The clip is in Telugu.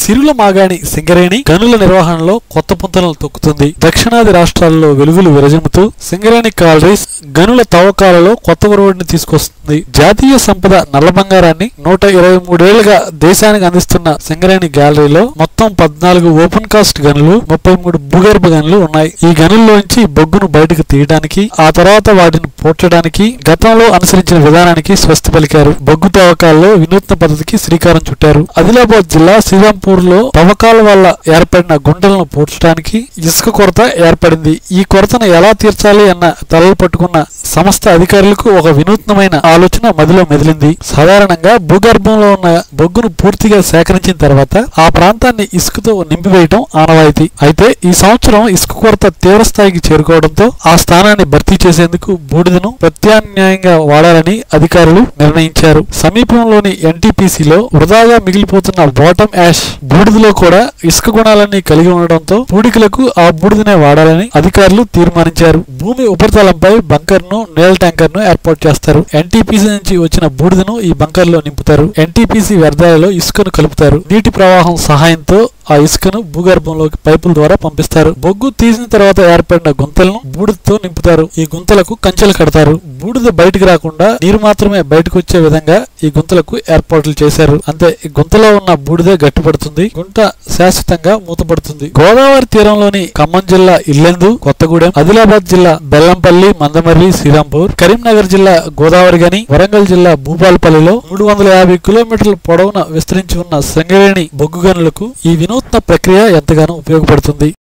సిరుల మాగాణి సింగరేణి గనుల నిర్వహణలో కొత్త పుంతలను తొక్కుతుంది దక్షిణాది రాష్ట్రాల్లో వెలుగులు విరజిమ్ముతూ సింగరేణి కాలరీస్ గనుల తవ్వకాలలో కొత్త ఒరవడిని తీసుకొస్తుంది జాతీయ సంపద నల్ల బంగారాన్ని నూట ఇరవై మూడేళ్లుగా దేశానికి అందిస్తున్న సింగరేణి గ్యాలరీలో మొత్తం పద్నాలుగు ఓపెన్ కాస్ట్ గనులు ముప్పై మూడు భూగర్భ గనులు ఉన్నాయి ఈ గనుల్లోంచి బొగ్గును బయటకు తీయడానికి ఆ తర్వాత వాటిని పూడ్చడానికి గతంలో అనుసరించిన విధానానికి స్వస్తి పలికారు బొగ్గు తవ్వకాల్లో వినూత్న పద్ధతికి శ్రీకారం చుట్టారు ఆదిలాబాద్ జిల్లా శ్రీరాంపూర్ లో తవ్వకాల వల్ల ఏర్పడిన గుంటలను పూడ్చడానికి ఇసుక కొరత ఏర్పడింది ఈ కొరతను ఎలా తీర్చాలి అన్న తలలు పట్టుకున్న సంస్థ అధికారులకు ఒక వినూత్నమైన ఆలోచన మదిలో మెదిలింది సాధారణంగా భూగర్భంలో ఉన్న బొగ్గును పూర్తిగా సేకరించిన తర్వాత ఆ ప్రాంతాన్ని ఇసుకతో నింపివేయటం ఆనవాయితీ అయితే ఈ సంవత్సరం ఇసుక కొరత తీవ్ర స్థాయికి చేరుకోవడంతో ఆ స్థానాన్ని భర్తీ చేసేందుకు బూడిదను ప్రత్యామ్నాయంగా వాడాలని అధికారులు నిర్ణయించారు సమీపంలోని ఎన్టీపీసీలో వృధాగా మిగిలిపోతున్న బాటమ్ యాష్ బూడిదలో కూడా ఇసుక గుణాలన్నీ కలిగి ఉండడంతో పూడికలకు ఆ బూడిదనే వాడాలని అధికారులు తీర్మానించారు భూమి ఉపరితలంపై బంకర్ ను నీళ్ల ట్యాంకర్ ను ఏర్పాటు చేస్తారు ఎన్టీపీసీ నుంచి వచ్చిన బూడిదను ఈ బంకర్ లో నింపుతారు ఎన్టీపీసీ వ్యర్థాలలో ఇసుకను కలుపుతారు నీటి ప్రవాహం సహాయంతో ఆ ఇసుకను భూగర్భంలోకి పైపుల ద్వారా పంపిస్తారు బొగ్గు తీసిన తర్వాత ఏర్పడిన గుంతలను బూడిదతో నింపుతారు ఈ గుంతలకు కంచెలు కడతారు బూడిద బయటకు రాకుండా నీరు మాత్రమే బయటకు వచ్చే విధంగా ఈ గుంతలకు ఏర్పాట్లు చేశారు అంతే ఈ గుంతలో ఉన్న బూడిద గట్టిపడుతుంది గుంట శాశ్వతంగా మూతపడుతుంది గోదావరి తీరంలోని ఖమ్మం జిల్లా ఇల్లెందు కొత్తగూడెం ఆదిలాబాద్ జిల్లా బెల్లంపల్లి మందమర్రి శ్రీరాంపూర్ కరీంనగర్ జిల్లా గోదావరి గని వరంగల్ జిల్లా భూపాలపల్లిలో మూడు వందల యాభై కిలోమీటర్ల పొడవున విస్తరించి ఉన్న సింగరేణి బొగ్గు గనులకు ఈ వినూత్న ప్రక్రియ ఎంతగానో ఉపయోగపడుతుంది